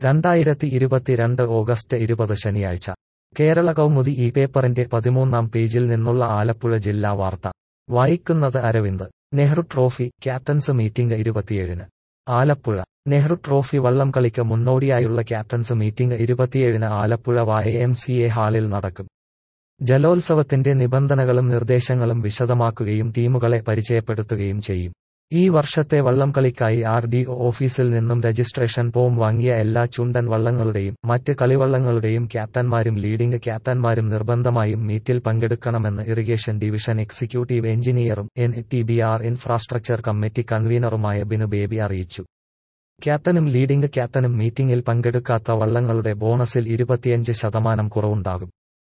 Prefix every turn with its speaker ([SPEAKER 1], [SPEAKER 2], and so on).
[SPEAKER 1] രണ്ടായിരത്തി ഇരുപത്തിരണ്ട് ഓഗസ്റ്റ് ഇരുപത് ശനിയാഴ്ച കേരള കൗമുദി ഈ പേപ്പറിന്റെ പതിമൂന്നാം പേജിൽ നിന്നുള്ള ആലപ്പുഴ ജില്ലാ വാർത്ത വായിക്കുന്നത് Aravind Nehru trophy captains meeting ഇരുപത്തിയേഴിന് ആലപ്പുഴ നെഹ്റു ട്രോഫി വള്ളംകളിക്ക് മുന്നോടിയായുള്ള ക്യാപ്റ്റൻസ് മീറ്റിംഗ് ഇരുപത്തിയേഴിന് ആലപ്പുഴ വായ എം സി എ ഹാളിൽ നടക്കും ജലോത്സവത്തിന്റെ നിബന്ധനകളും നിർദ്ദേശങ്ങളും വിശദമാക്കുകയും ടീമുകളെ പരിചയപ്പെടുത്തുകയും ചെയ്യും ഈ വർഷത്തെ വള്ളംകളിക്കായി ആർ ഡി ഒ ഓഫീസിൽ നിന്നും രജിസ്ട്രേഷൻ ഫോം വാങ്ങിയ എല്ലാ ചുണ്ടൻ വള്ളങ്ങളുടെയും മറ്റ് കളിവള്ളങ്ങളുടെയും ക്യാപ്റ്റന്മാരും ലീഡിംഗ് ക്യാപ്റ്റന്മാരും നിർബന്ധമായും മീറ്റിൽ പങ്കെടുക്കണമെന്ന് ഇറിഗേഷൻ ഡിവിഷൻ എക്സിക്യൂട്ടീവ് എഞ്ചിനീയറും N T B R infrastructure committee കൺവീനറുമായ ബിനു ബേബി അറിയിച്ചു ക്യാപ്റ്റനും ലീഡിംഗ് ക്യാപ്റ്റനും മീറ്റിംഗിൽ പങ്കെടുക്കാത്ത വള്ളങ്ങളുടെ ബോണസിൽ ഇരുപത്തിയഞ്ച് ശതമാനം കുറവുണ്ടാകും